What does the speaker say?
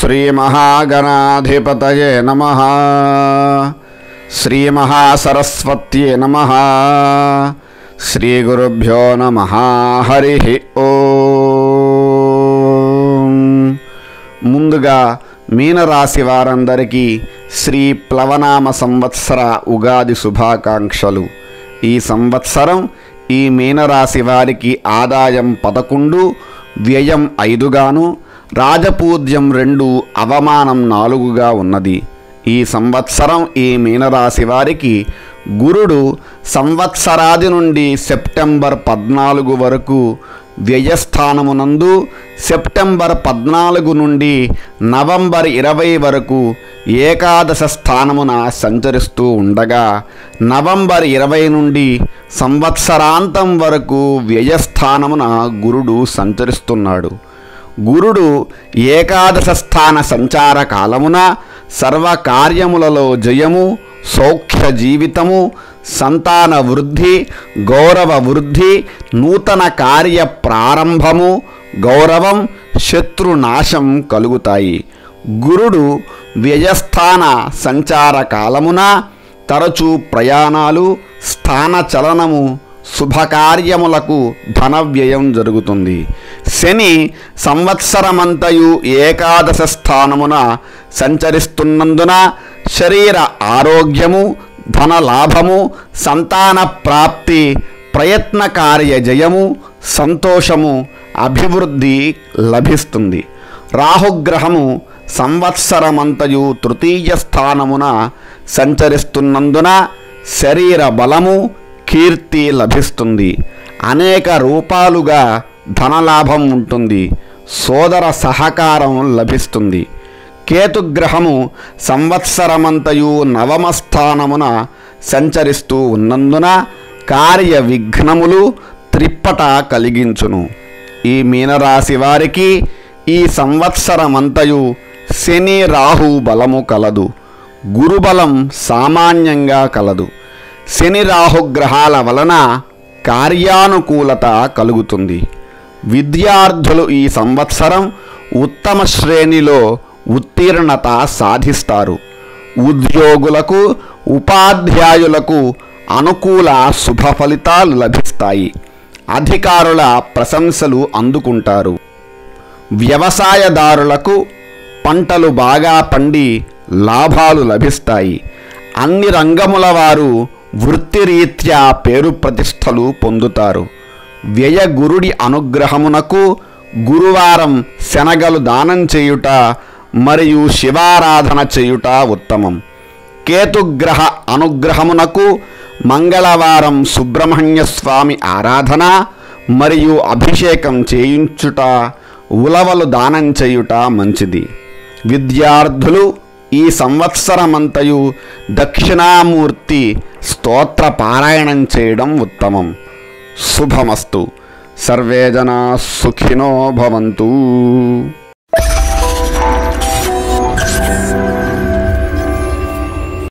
శ్రీమహాగణాధిపతయే నమ శ్రీమహాసరస్వత్యే నమ శ్రీగురుభ్యో నమ హరి ఓం ముందుగా మీనరాశి వారందరికీ శ్రీ ప్లవనామ సంవత్సర ఉగాది శుభాకాంక్షలు ఈ సంవత్సరం ఈ మీనరాశి వారికి ఆదాయం పదకొండు వ్యయం ఐదుగాను రాజపూజ్యం రెండు అవమానం నాలుగుగా ఉన్నది ఈ సంవత్సరం ఈ మీనరాశి వారికి గురుడు సంవత్సరాది నుండి సెప్టెంబర్ పద్నాలుగు వరకు వ్యయస్థానమునందు సెప్టెంబర్ పద్నాలుగు నుండి నవంబర్ ఇరవై వరకు ఏకాదశ స్థానమున సంచరిస్తూ ఉండగా నవంబర్ ఇరవై నుండి సంవత్సరాంతం వరకు వ్యయస్థానమున గురుడు సంచరిస్తున్నాడు గురుడు ఏకాదశ స్థాన సంచార కాలమున సర్వకార్యములలో జయము సౌఖ్య జీవితము సంతాన వృద్ధి గౌరవ వృద్ధి నూతన కార్య ప్రారంభము గౌరవం శత్రునాశం కలుగుతాయి గురుడు వ్యయస్థాన సంచార కాలమున తరచూ ప్రయాణాలు స్థాన చలనము శుభకార్యములకు ధన వ్యయం జరుగుతుంది శని సంవత్సరమంతయు ఏకాదశ స్థానమున సంచరిస్తున్నందున శరీర ఆరోగ్యము ధన లాభము సంతాన ప్రాప్తి ప్రయత్న కార్య జయము సంతోషము అభివృద్ధి లభిస్తుంది రాహుగ్రహము సంవత్సరమంతయు తృతీయ స్థానమున సంచరిస్తున్నందున శరీర బలము కీర్తి లభిస్తుంది అనేక రూపాలుగా ధనలాభం ఉంటుంది సోదర సహకారం లభిస్తుంది కేతుగ్రహము సంవత్సరమంతయు నవమ స్థానమున సంచరిస్తూ ఉన్నందున కార్య విఘ్నములు త్రిప్పట కలిగించును ఈ మీనరాశి వారికి ఈ సంవత్సరమంతయు శని రాహు బలము కలదు గురుబలం సామాన్యంగా కలదు శని రాహుగ్రహాల వలన కార్యానుకూలత కలుగుతుంది విద్యార్థులు ఈ సంవత్సరం ఉత్తమ శ్రేణిలో ఉత్తీర్ణత సాధిస్తారు ఉద్యోగులకు ఉపాధ్యాయులకు అనుకూల శుభ ఫలితాలు లభిస్తాయి అధికారుల ప్రశంసలు అందుకుంటారు వ్యవసాయదారులకు పంటలు బాగా పండి లాభాలు లభిస్తాయి అన్ని రంగముల వారు వృత్తిరీత్యా పేరు ప్రతిష్టలు పొందుతారు వ్యయ గురుడి అనుగ్రహమునకు గురువారం శనగలు దానం చేయుట మరియు శివారాధన చేయుట ఉత్తమం కేతుగ్రహ అనుగ్రహమునకు మంగళవారం సుబ్రహ్మణ్య స్వామి ఆరాధన మరియు అభిషేకం చేయించుట ఉలవలు దానం చేయుట మంచిది విద్యార్థులు ఈ సంవత్సరమంతయు దక్షిణామూర్తి స్తోత్ర పారాయణం చేయడం ఉత్తమం శుభమస్తు సర్వే జనా సుఖినో భవంతు